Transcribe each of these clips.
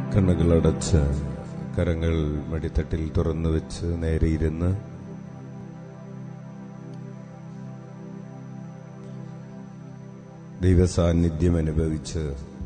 കണ്ണുകളടച്ച് കരങ്ങൾ മടിത്തട്ടിൽ തുറന്നു വെച്ച് നേരെ ഇരുന്ന് ദൈവസാന്നിധ്യം അനുഭവിച്ച്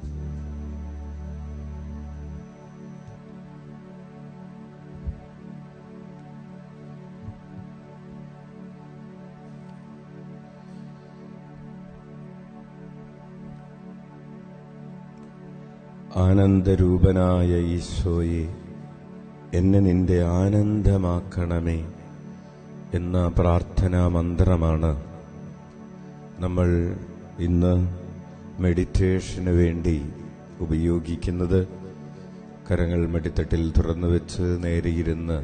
ആനന്ദരൂപനായ ഈശോയെ എന്നെ നിന്റെ ആനന്ദമാക്കണമേ എന്ന പ്രാർത്ഥനാ മന്ത്രമാണ് നമ്മൾ ഇന്ന് മെഡിറ്റേഷന് വേണ്ടി ഉപയോഗിക്കുന്നത് കരങ്ങൾ മടിത്തട്ടിൽ തുറന്നു വെച്ച് നേരെയിരുന്ന്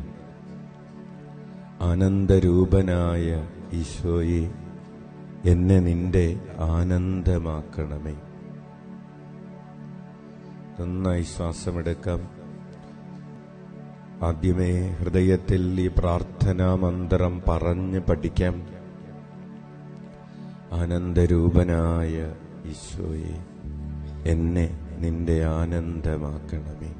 ആനന്ദരൂപനായ ഈശോയെ എന്നെ നിന്റെ ആനന്ദമാക്കണമേ നന്നായി ശ്വാസമെടുക്കാം ആദ്യമേ ഹൃദയത്തിൽ ഈ പ്രാർത്ഥനാ മന്ത്രം പറഞ്ഞ് പഠിക്കാം ആനന്ദരൂപനായ ഈശോയെ എന്നെ നിന്റെ ആനന്ദമാക്കണമേ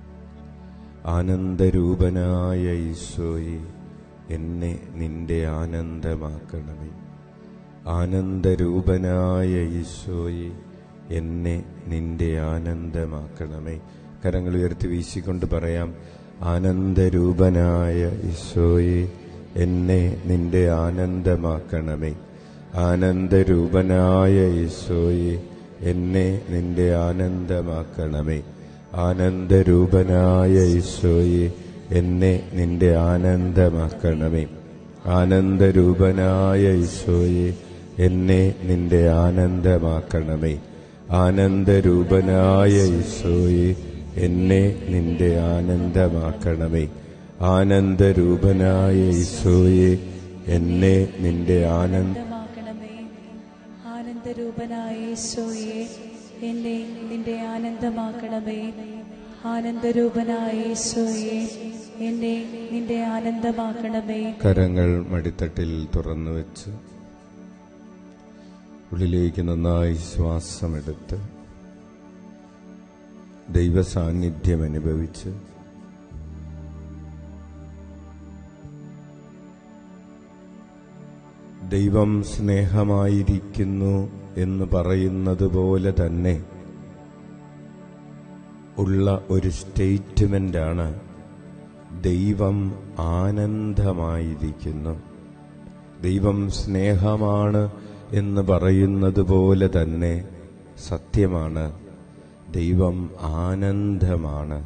ആനന്ദരൂപനായ ഈശോയെ എന്നെ നിന്റെ ആനന്ദമാക്കണമേ ആനന്ദരൂപനായ ഈശോയെ എന്നെ നിന്റെ ആനന്ദമാക്കണമേ കരങ്ങൾ ഉയർത്തി വീശിക്കൊണ്ട് പറയാം ആനന്ദരൂപനായ ഈശോയെ എന്നെ നിന്റെ ആനന്ദമാക്കണമേ ആനന്ദരൂപനായ ഈശോയെ എന്നെ നിന്റെ ആനന്ദമാക്കണമേ ആനന്ദരൂപനായ ഈശോയെ എന്നെ നിന്റെ ആനന്ദമാക്കണമേ ആനന്ദരൂപനായ ഈശോയെ എന്നെ നിന്റെ ആനന്ദമാക്കണമേ ആനന്ദരൂപനായ ഈശോയെ എന്നെ നിന്റെ ആനന്ദമാക്കണമേ ആനന്ദരൂപനായ ഈശോയെ എന്നെ നിന്റെ ആനന്ദ ആനന്ദമാക്കണമേ ആനന്ദരൂപനായ യേശോയെ എന്നെ നിന്റെ ആനന്ദമാക്കണമേ ആനന്ദരൂപനായ യേശോയെ എന്നെ നിന്റെ ആനന്ദമാക്കണമേ കരങ്ങൾ മടിത്തട്ടിൽ തുറന്നു വെച്ച് ഉള്ളിലേക്ക് നന്നായി ശ്വാസമെടുത്ത് ദൈവസാന്നിധ്യം അനുഭവിച്ച് ദൈവം സ്നേഹമായിരിക്കുന്നു എന്ന് പറയുന്നത് പോലെ തന്നെ ഉള്ള ഒരു സ്റ്റേറ്റ്മെന്റാണ് ദൈവം ആനന്ദമായിരിക്കുന്നു ദൈവം സ്നേഹമാണ് എന്ന് പറയുന്നത് പോലെ തന്നെ സത്യമാണ് ദൈവം ആനന്ദമാണ്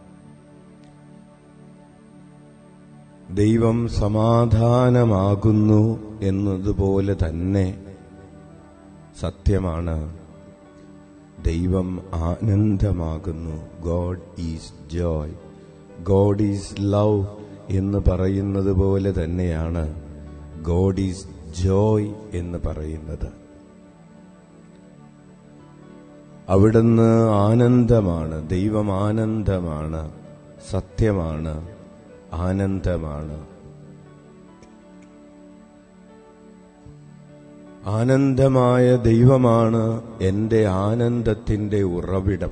ദൈവം സമാധാനമാകുന്നു എന്നതുപോലെ തന്നെ സത്യമാണ് ദൈവം ആനന്ദമാകുന്നു God is joy God is love എന്ന് പറയുന്നത് പോലെ തന്നെയാണ് ഗോഡ് ഈസ് ജോയ് എന്ന് പറയുന്നത് അവിടുന്ന് ആനന്ദമാണ് ദൈവം ആനന്ദമാണ് സത്യമാണ് ആനന്ദമാണ് ആനന്ദമായ ദൈവമാണ് എന്റെ ആനന്ദത്തിന്റെ ഉറവിടം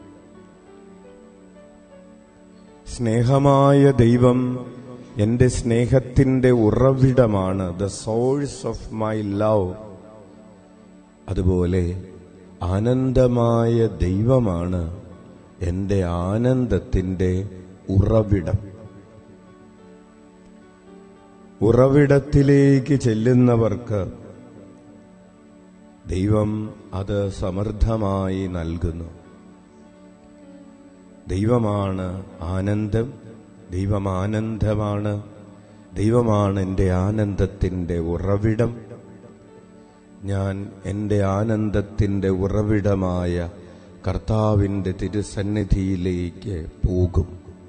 സ്നേഹമായ ദൈവം എന്റെ സ്നേഹത്തിന്റെ ഉറവിടമാണ് the source of my love അതുപോലെ ആനന്ദമായ ദൈവമാണ് എന്റെ ആനന്ദത്തിന്റെ ഉറവിടം ഉറവിടത്തിലേക്ക് ചെല്ലുന്നവർക്ക് ദൈവം അത് സമൃദ്ധമായി നൽകുന്നു ദൈവമാണ് ആനന്ദം ദൈവം ആനന്ദമാണ് ദൈവമാണ് എൻ്റെ ആനന്ദത്തിൻ്റെ ഉറവിടം ഞാൻ എൻ്റെ ആനന്ദത്തിൻ്റെ ഉറവിടമായ കർത്താവിൻ്റെ തിരുസന്നിധിയിലേക്ക് പോകും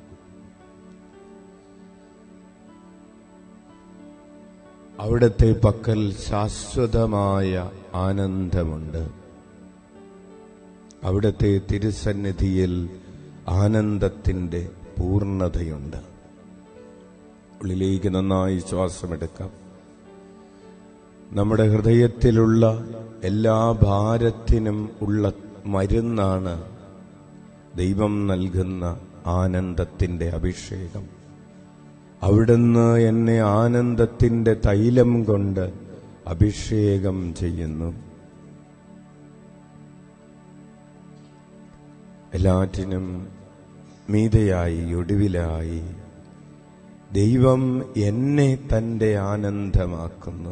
അവിടുത്തെ പക്കൽ ശാശ്വതമായ ആനന്ദമുണ്ട് അവിടുത്തെ തിരുസന്നിധിയിൽ ആനന്ദത്തിന്റെ പൂർണ്ണതയുണ്ട് ഉള്ളിലേക്ക് നന്നായി ശ്വാസമെടുക്കാം നമ്മുടെ ഹൃദയത്തിലുള്ള എല്ലാ ഭാരത്തിനും ഉള്ള മരുന്നാണ് ദൈവം നൽകുന്ന ആനന്ദത്തിന്റെ അഭിഷേകം അവിടുന്ന് എന്നെ ആനന്ദത്തിന്റെ തൈലം കൊണ്ട് അഭിഷേകം ചെയ്യുന്നു എല്ലാറ്റിനും മീതയായി ഒടുവിലായി ദൈവം എന്നെ തന്റെ ആനന്ദമാക്കുന്നു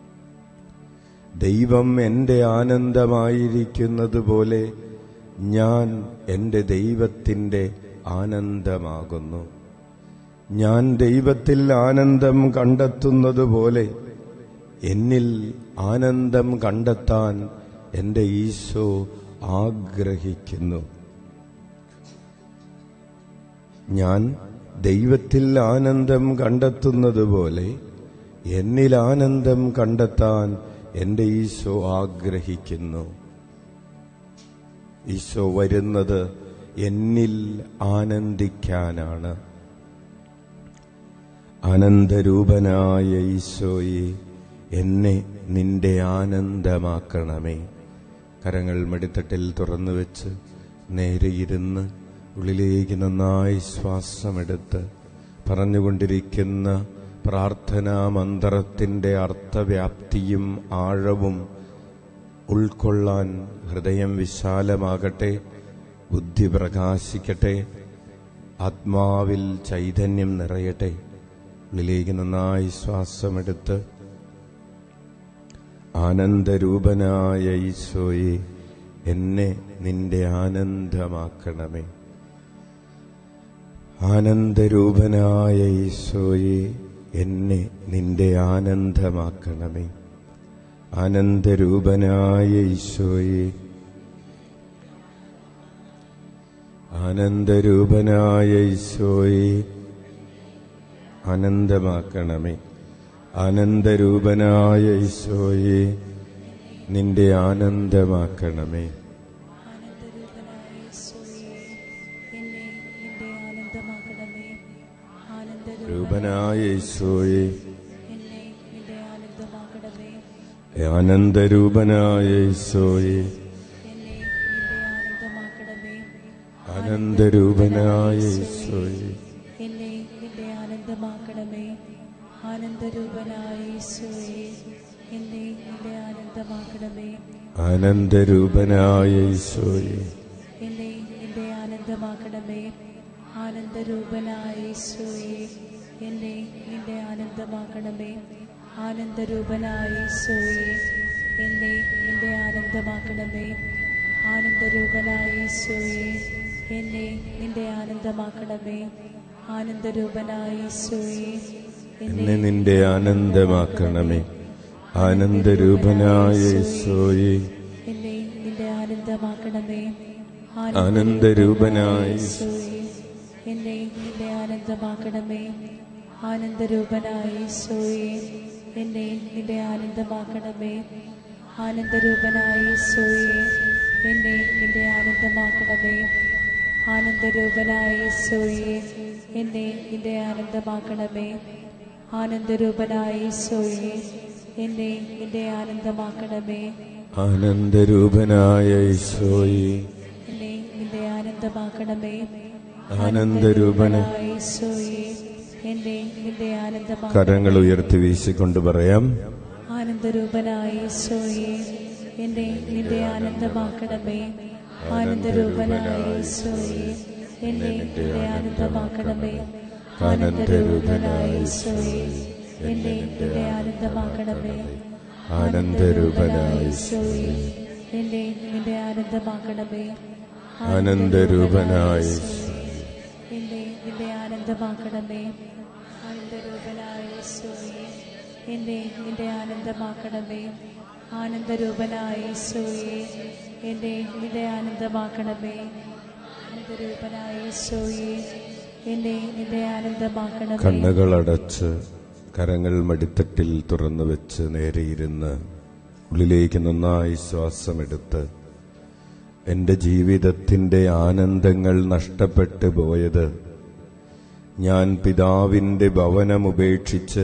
ദൈവം എന്റെ ആനന്ദമായിരിക്കുന്നത് പോലെ ഞാൻ എന്റെ ദൈവത്തിന്റെ ആനന്ദമാകുന്നു ഞാൻ ദൈവത്തിൽ ആനന്ദം കണ്ടെത്തുന്നത് പോലെ എന്നിൽ ആനന്ദം കണ്ടെത്താൻ എന്റെ ഈശോ ആഗ്രഹിക്കുന്നു ഞാൻ ദൈവത്തിൽ ആനന്ദം കണ്ടെത്തുന്നത് പോലെ എന്നിൽ ആനന്ദം കണ്ടെത്താൻ എന്റെ ഈശോ ആഗ്രഹിക്കുന്നു ഈശോ വരുന്നത് എന്നിൽ ആനന്ദിക്കാനാണ് ആനന്ദരൂപനായ ഈശോയെ എന്നെ നിന്റെ ആനന്ദമാക്കണമേ കരങ്ങൾ മെടിത്തട്ടിൽ തുറന്നു വെച്ച് നേരെ ഇരുന്ന് ഉള്ളിലേക്ക് നന്നായി ശ്വാസമെടുത്ത് പറഞ്ഞുകൊണ്ടിരിക്കുന്ന പ്രാർത്ഥനാ മന്ത്രത്തിന്റെ അർത്ഥവ്യാപ്തിയും ആഴവും ഉൾക്കൊള്ളാൻ ഹൃദയം വിശാലമാകട്ടെ ബുദ്ധി പ്രകാശിക്കട്ടെ ആത്മാവിൽ ചൈതന്യം നിറയട്ടെ ഉള്ളിലേക്ക് നന്നായി ശ്വാസമെടുത്ത് ആനന്ദരൂപനായ ഈശോയെ എന്നെ നിന്റെ ആനന്ദമാക്കണമേ ആനന്ദരൂപനായ ഈശോയെ എന്നെ നിന്റെ ആനന്ദമാക്കണമേ ആനന്ദരൂപനായ ഈശോയെ ആനന്ദരൂപനായ ഈശോയെ ആനന്ദമാക്കണമേ ആനന്ദരൂപനായ ഈശോയെ നിന്റെ ആനന്ദമാക്കണമേ ആനന്ദരൂപനായ യേശുവേ, എന്നെ നിന്റെ ആനന്ദമാക്കണമേ ആനന്ദരൂപനായ രൂപനായ ഈശോയെ എന്നെ നിന്റെ ആനന്ദമാക്കണമേ ആനന്ദരൂപനായ ഈശോയെ എന്നെ നിന്റെ ആനന്ദമാക്കണമേ ആനന്ദരൂപനായ ഈശോയെ എന്നെ നിന്റെ ആനന്ദമാക്കണമേ ആനന്ദരൂപനായ യേശുവേ എന്നെ നിന്റെ ആനന്ദമാക്കണമേ ആനന്ദരൂപനായ ഈശോയെ എന്നെ നിന്റെ ആനന്ദമാക്കണമേ ആനന്ദരൂപനായ യേശുവേ എന്നെ നിന്റെ ആനന്ദമാക്കണമേ ആനന്ദരൂപനായ യേശുവേ എന്നെ നിന്റെ ആനന്ദമാക്കണമേ ആനന്ദരൂപനായ യേശുവേ എന്നെ നിന്റെ ആനന്ദമാക്കണമേ ആനന്ദരൂപനായ യേശുവേ എന്നെ നിന്റെ ആനന്ദമാക്കണമേ ആനന്ദരൂപനായ ഈശോയെ എന്നെ നിന്റെ ആനന്ദമാക്കണമേ ആനന്ദരൂപനായ യേശുവേ, എന്നെ നിന്റെ ആനന്ദമാക്കണമേ ആനന്ദരൂപനായ യേശുവേ, എന്നെ നിന്റെ ആനന്ദമാക്കണമേ ആനന്ദരൂപനായ യേശുവേ, എന്നെ നിന്റെ ആനന്ദമാക്കണമേ ആനന്ദരൂപനായ യേശുവേ, എന്നെ നിന്റെ ആനന്ദമാക്കണമേ ആനന്ദരൂപനായ യേശുവേ, എന്നെ നിന്റെ ആനന്ദമാക്കണമേ ആനന്ദരൂപനായ ഈശോയെ എന്നെ നിന്റെ ആനന്ദമാക്കണമേ ആനന്ദരൂപന യേശുവേ, എന്നെ നിന്റെ ആനന്ദമാ കരങ്ങൾ ഉയർത്തി വീശിക്കൊണ്ട് പറയാം ആനന്ദരൂപനായ യേശുവേ, എന്നെ നിന്റെ ആനന്ദമാക്കണമേ ആനന്ദരൂപനായ യേശുവേ, എന്നെ നിന്റെ ആനന്ദമാക്കണമേ ആനന്ദരൂപനായ യേശുവേ, എന്നെ നിന്റെ ആനന്ദമാക്കണമേ ആനന്ദരൂപനായ യേശുവേ, എന്നെ നിന്റെ ആനന്ദമാക്കണമേ ആനന്ദരൂപനായ എന്നെ നിന്റെ ആനന്ദമാക്കണമേ ആനന്ദരൂപനായ യേശുവേ എന്നെ നിന്റെ ആനന്ദമാക്കണമേ ആനന്ദരൂപനായ യേശുവേ എന്നെ നിന്റെ ആനന്ദമാക്കണമേ ആനന്ദരൂപനായ യേശുവേ എന്നെ നിന്റെ ആനന്ദമാക്കണമേ കണ്ണുകളടച്ച് കരങ്ങൾ മടിത്തട്ടിൽ തുറന്നു വെച്ച് നേരെയിരുന്ന് ഉള്ളിലേക്ക് നന്നായി ശ്വാസമെടുത്ത് എന്റെ ജീവിതത്തിന്റെ ആനന്ദങ്ങൾ നഷ്ടപ്പെട്ടു പോയത് ഞാൻ പിതാവിന്റെ ഭവനമുപേക്ഷിച്ച്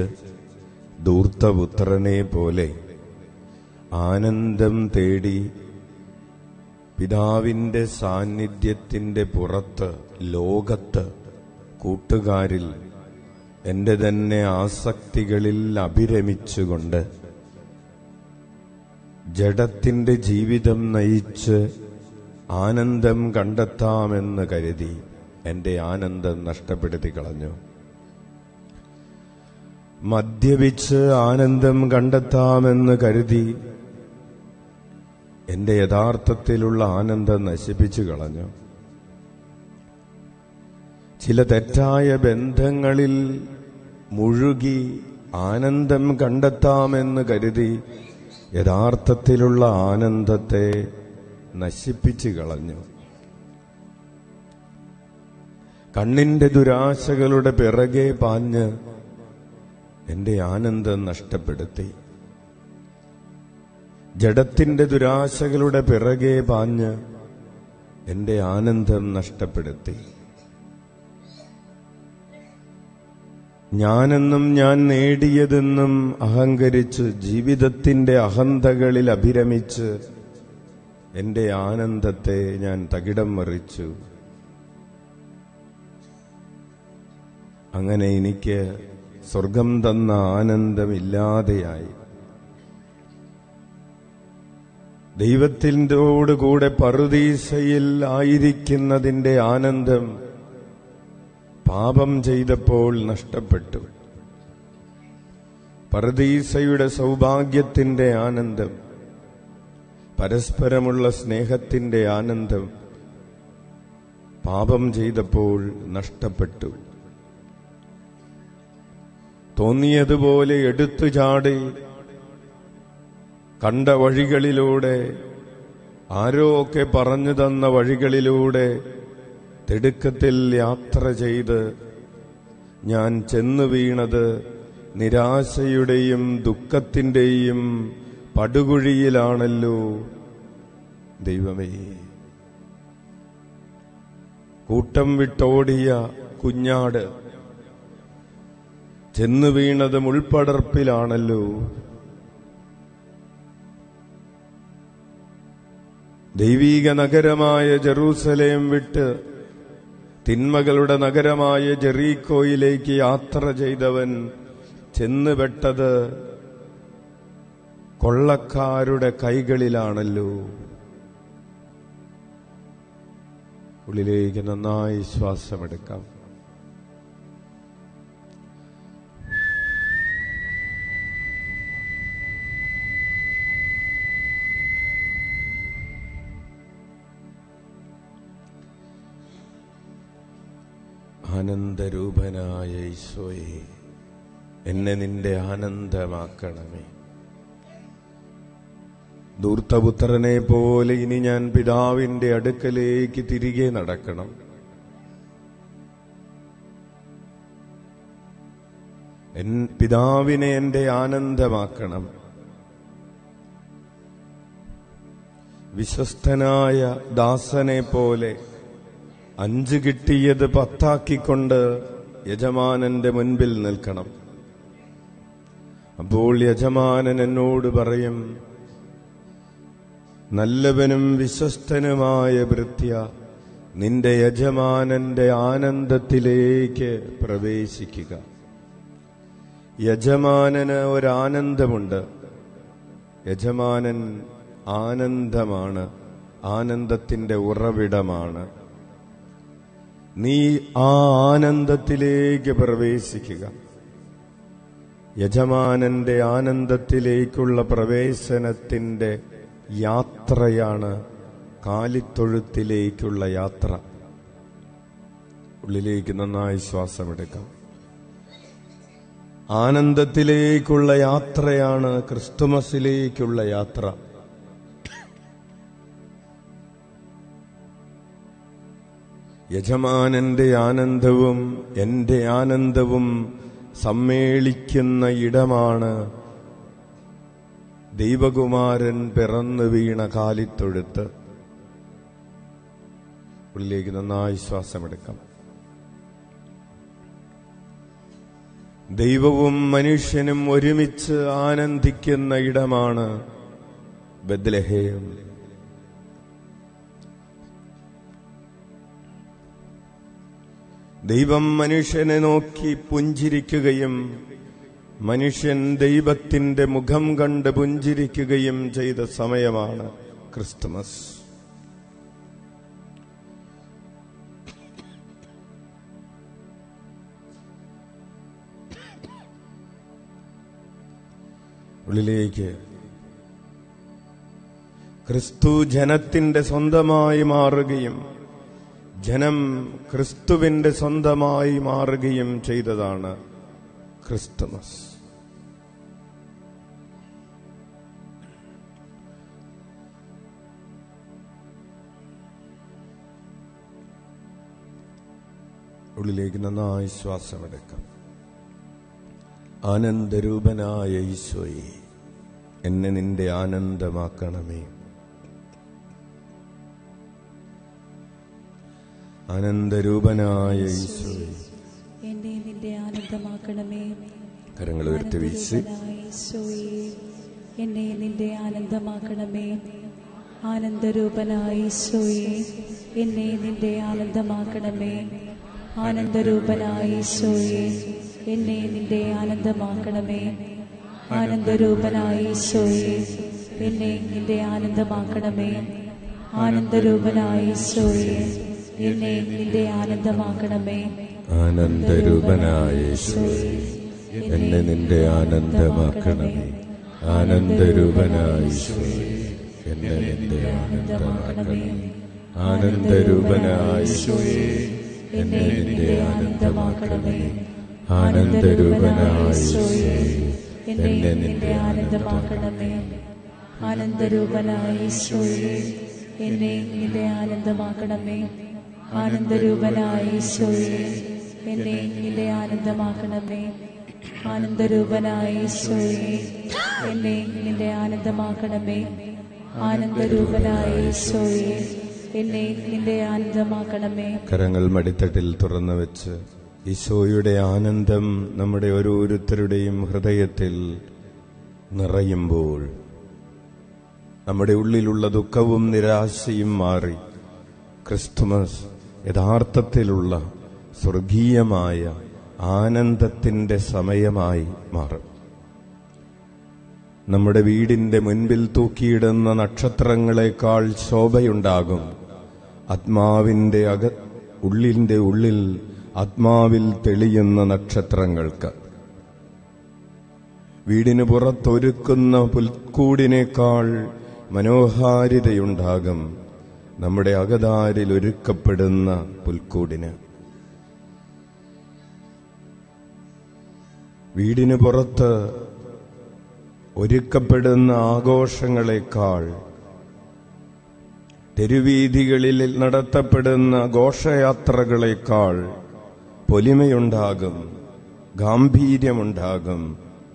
ധൂർത്തപുത്രനെ പോലെ ആനന്ദം തേടി പിതാവിന്റെ സാന്നിധ്യത്തിന്റെ പുറത്ത് ലോകത്ത് കൂട്ടുകാരിൽ എന്റെ തന്നെ ആസക്തികളിൽ അഭിരമിച്ചുകൊണ്ട് ജഡത്തിന്റെ ജീവിതം നയിച്ച് ആനന്ദം കണ്ടെത്താമെന്ന് കരുതി എന്റെ ആനന്ദം നഷ്ടപ്പെടുത്തി കളഞ്ഞു മദ്യപിച്ച് ആനന്ദം കണ്ടെത്താമെന്ന് കരുതി എന്റെ യഥാർത്ഥത്തിലുള്ള ആനന്ദം നശിപ്പിച്ചു കളഞ്ഞു ചില തെറ്റായ ബന്ധങ്ങളിൽ മുഴുകി ആനന്ദം കണ്ടെത്താമെന്ന് കരുതി യഥാർത്ഥത്തിലുള്ള ആനന്ദത്തെ നശിപ്പിച്ചു കളഞ്ഞു കണ്ണിന്റെ ദുരാശകളുടെ പിറകെ പാഞ്ഞ് എന്റെ ആനന്ദം നഷ്ടപ്പെടുത്തി ജഡത്തിന്റെ ദുരാശകളുടെ പിറകെ പാഞ്ഞ് എന്റെ ആനന്ദം നഷ്ടപ്പെടുത്തി ഞാനെന്നും ഞാൻ നേടിയതെന്നും അഹങ്കരിച്ച് ജീവിതത്തിന്റെ അഹന്തകളിൽ അഭിരമിച്ച് എന്റെ ആനന്ദത്തെ ഞാൻ തകിടം മറിച്ചു അങ്ങനെ എനിക്ക് സ്വർഗം തന്ന ആനന്ദമില്ലാതെയായി ദൈവത്തിൻ്റെയോട് കൂടെ പറുദീസയിൽ ആയിരിക്കുന്നതിന്റെ ആനന്ദം പാപം ചെയ്തപ്പോൾ നഷ്ടപ്പെട്ടു പറുദീസയുടെ സൗഭാഗ്യത്തിന്റെ ആനന്ദം പരസ്പരമുള്ള സ്നേഹത്തിന്റെ ആനന്ദം പാപം ചെയ്തപ്പോൾ നഷ്ടപ്പെട്ടു തോന്നിയതുപോലെ എടുത്തു ചാടി കണ്ട വഴികളിലൂടെ ആരോ ഒക്കെ പറഞ്ഞു തന്ന വഴികളിലൂടെ തിടുക്കത്തിൽ യാത്ര ചെയ്ത് ഞാൻ ചെന്നു വീണത് നിരാശയുടെയും ദുഃഖത്തിന്റെയും പടുകുഴിയിലാണല്ലോ ദൈവമേ കൂട്ടം വിട്ടോടിയ കുഞ്ഞാട് ചെന്നു വീണത് മുൾപ്പടർപ്പിലാണല്ലോ ദൈവീക നഗരമായ ജെറൂസലേം വിട്ട് തിന്മകളുടെ നഗരമായ ജെറീക്കോയിലേക്ക് യാത്ര ചെയ്തവൻ ചെന്നുപെട്ടത് കൊള്ളക്കാരുടെ കൈകളിലാണല്ലോ ഉള്ളിലേക്ക് നന്നായി ശ്വാസമെടുക്കാം ആനന്ദരൂപനായ ഈശോയെ എന്നെ നിന്റെ ആനന്ദമാക്കണമേ ദൂർത്തപുത്രനെ പോലെ ഇനി ഞാൻ പിതാവിന്റെ അടുക്കലേക്ക് തിരികെ നടക്കണം എൻ പിതാവിനെ എന്റെ ആനന്ദമാക്കണം വിശ്വസ്തനായ ദാസനെ പോലെ അഞ്ച് കിട്ടിയത് പത്താക്കിക്കൊണ്ട് യജമാനന്റെ മുൻപിൽ നിൽക്കണം അപ്പോൾ യജമാനൻ എന്നോട് പറയും നല്ലവനും വിശ്വസ്തനുമായ ഭൃത്യ നിന്റെ യജമാനന്റെ ആനന്ദത്തിലേക്ക് പ്രവേശിക്കുക യജമാനന് ഒരാനന്ദമുണ്ട് യജമാനൻ ആനന്ദമാണ് ആനന്ദത്തിന്റെ ഉറവിടമാണ് നീ ആ ആനന്ദത്തിലേക്ക് പ്രവേശിക്കുക യജമാനന്റെ ആനന്ദത്തിലേക്കുള്ള പ്രവേശനത്തിന്റെ യാത്രയാണ് കാലിത്തൊഴുത്തിലേക്കുള്ള യാത്ര ഉള്ളിലേക്ക് നന്നായി ശ്വാസമെടുക്കാം ആനന്ദത്തിലേക്കുള്ള യാത്രയാണ് ക്രിസ്തുമസിലേക്കുള്ള യാത്ര യജമാനന്റെ ആനന്ദവും എന്റെ ആനന്ദവും സമ്മേളിക്കുന്ന ഇടമാണ് ദൈവകുമാരൻ പിറന്നു വീണ കാലിത്തൊഴുത്ത് ഉള്ളിലേക്ക് നന്നായി ശ്വാസമെടുക്കാം ദൈവവും മനുഷ്യനും ഒരുമിച്ച് ആനന്ദിക്കുന്ന ഇടമാണ് ബദ്ലഹേയം ദൈവം മനുഷ്യനെ നോക്കി പുഞ്ചിരിക്കുകയും മനുഷ്യൻ ദൈവത്തിന്റെ മുഖം കണ്ട് പുഞ്ചിരിക്കുകയും ചെയ്ത സമയമാണ് ക്രിസ്തുമസ് ഉള്ളിലേക്ക് ക്രിസ്തു ജനത്തിന്റെ സ്വന്തമായി മാറുകയും ജനം ക്രിസ്തുവിന്റെ സ്വന്തമായി മാറുകയും ചെയ്തതാണ് ക്രിസ്തുമസ് ഉള്ളിലേക്ക് നന്നായി ശ്വാസമെടുക്കാം ആനന്ദരൂപനായ ഈശോയെ എന്നെ നിന്റെ ആനന്ദമാക്കണമേ ആനന്ദരൂപനായ ഈശോയെ എന്നെ നിന്റെ ആനന്ദമാക്കണമേ കരങ്ങൾ ഉയർത്തി വീശി ആനന്ദരൂപനായ ഈശോയെ എന്നെ നിന്റെ ആനന്ദമാക്കണമേ ആനന്ദരൂപനായ ഈശോയെ എന്നെ നിന്റെ ആനന്ദമാക്കണമേ ആനന്ദരൂപനായ ഈശോയെ എന്നെ നിന്റെ ആനന്ദമാക്കണമേ ആനന്ദരൂപനായ ഈശോയെ എന്നെ നിന്റെ ആനന്ദമാക്കണമേ ആനന്ദരൂപനായ ഈശോയെ എന്നെ നിന്റെ ആനന്ദമാക്കണമേ ആനന്ദരൂപനായ യേശുവേ എന്നെ നിന്റെ ആനന്ദമാക്കണമേ ആനന്ദരൂപനായ യേശുവേ എന്നെ നിന്റെ ആനന്ദമാക്കണമേ ആനന്ദരൂപനായ യേശുവേ എന്നെ നിന്റെ ആനന്ദമാക്കണമേ ആനന്ദരൂപനായ യേശുവേ എന്നെ നിന്റെ ആനന്ദമാക്കണമേ ആനന്ദരൂപനായ ഈശോയെ എന്നെ നിന്റെ ആനന്ദമാക്കണമേ ആനന്ദരൂപനായ ഈശോയെ എന്നെ നിന്റെ ആനന്ദമാക്കണമേ ആനന്ദരൂപനായ ഈശോയെ എന്നെ നിന്റെ ആനന്ദമാക്കണമേ ആനന്ദരൂപനായ ഈശോയെ എന്നെ നിന്റെ ആനന്ദമാക്കണമേ കരങ്ങൾ മടിത്തട്ടിൽ തുറന്നു വെച്ച് ഈശോയുടെ ആനന്ദം നമ്മുടെ ഓരോരുത്തരുടെയും ഹൃദയത്തിൽ നിറയുമ്പോൾ നമ്മുടെ ഉള്ളിലുള്ള ദുഃഖവും നിരാശയും മാറി ക്രിസ്തുമസ് യഥാർത്ഥത്തിലുള്ള സ്വർഗീയമായ ആനന്ദത്തിന്റെ സമയമായി മാറും നമ്മുടെ വീടിന്റെ മുൻപിൽ തൂക്കിയിടുന്ന നക്ഷത്രങ്ങളെക്കാൾ ശോഭയുണ്ടാകും ആത്മാവിന്റെ അക ഉള്ളിന്റെ ഉള്ളിൽ ആത്മാവിൽ തെളിയുന്ന നക്ഷത്രങ്ങൾക്ക് വീടിന് പുറത്തൊരുക്കുന്ന പുൽക്കൂടിനേക്കാൾ മനോഹാരിതയുണ്ടാകും നമ്മുടെ അകതാരിൽ ഒരുക്കപ്പെടുന്ന പുൽക്കൂടിന് വീടിന് പുറത്ത് ഒരുക്കപ്പെടുന്ന ആഘോഷങ്ങളെക്കാൾ തെരുവീഥികളിൽ നടത്തപ്പെടുന്ന ഘോഷയാത്രകളെക്കാൾ പൊലിമയുണ്ടാകും ഗാംഭീര്യമുണ്ടാകും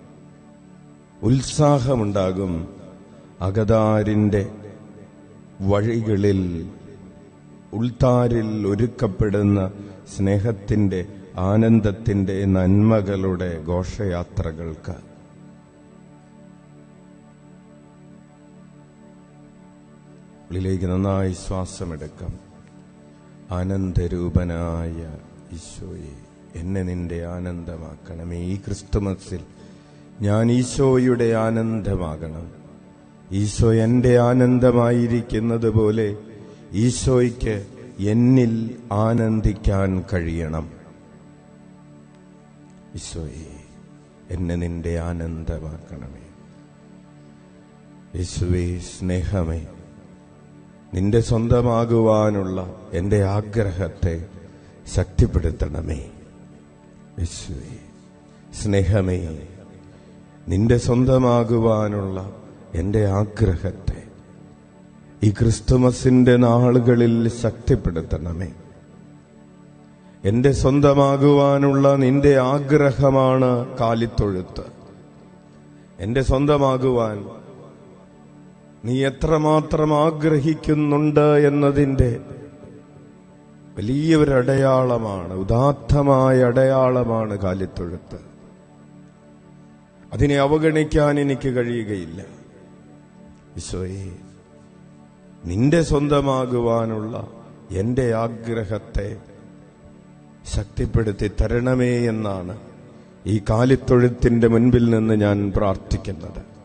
ഉത്സാഹമുണ്ടാകും അകതാരിന്റെ വഴികളിൽ ഉൾത്താരിൽ ഒരുക്കപ്പെടുന്ന സ്നേഹത്തിന്റെ ആനന്ദത്തിന്റെ നന്മകളുടെ ഘോഷയാത്രകൾക്ക് ഉള്ളിലേക്ക് നന്നായി ശ്വാസമെടുക്കാം ആനന്ദരൂപനായ ഈശോയെ എന്നെ നിന്റെ ആനന്ദമാക്കണമേ ഈ ക്രിസ്തുമസിൽ ഞാൻ ഈശോയുടെ ആനന്ദമാകണം ഈശോ എന്റെ ആനന്ദമായിരിക്കുന്നത് പോലെ ഈശോയ്ക്ക് എന്നിൽ ആനന്ദിക്കാൻ കഴിയണം ഈശോയെ എന്നെ നിന്റെ ആനന്ദമാക്കണമേ യേശുവേ സ്നേഹമേ നിന്റെ സ്വന്തമാകുവാനുള്ള എന്റെ ആഗ്രഹത്തെ ശക്തിപ്പെടുത്തണമേ യേശുവേ സ്നേഹമേ നിന്റെ സ്വന്തമാകുവാനുള്ള എന്റെ ആഗ്രഹത്തെ ഈ ക്രിസ്തുമസിന്റെ നാളുകളിൽ ശക്തിപ്പെടുത്തണമേ എന്റെ സ്വന്തമാകുവാനുള്ള നിന്റെ ആഗ്രഹമാണ് കാലിത്തൊഴുത്ത് എന്റെ സ്വന്തമാകുവാൻ നീ എത്രമാത്രം ആഗ്രഹിക്കുന്നുണ്ട് എന്നതിന്റെ വലിയൊരു അടയാളമാണ് ഉദാത്തമായ അടയാളമാണ് കാലിത്തൊഴുത്ത് അതിനെ അവഗണിക്കാൻ എനിക്ക് കഴിയുകയില്ല ഈശോയെ നിന്റെ സ്വന്തമാകുവാനുള്ള എന്റെ ആഗ്രഹത്തെ ശക്തിപ്പെടുത്തി തരണമേ എന്നാണ് ഈ കാലിത്തൊഴുത്തിന്റെ മുൻപിൽ നിന്ന് ഞാൻ പ്രാർത്ഥിക്കുന്നത്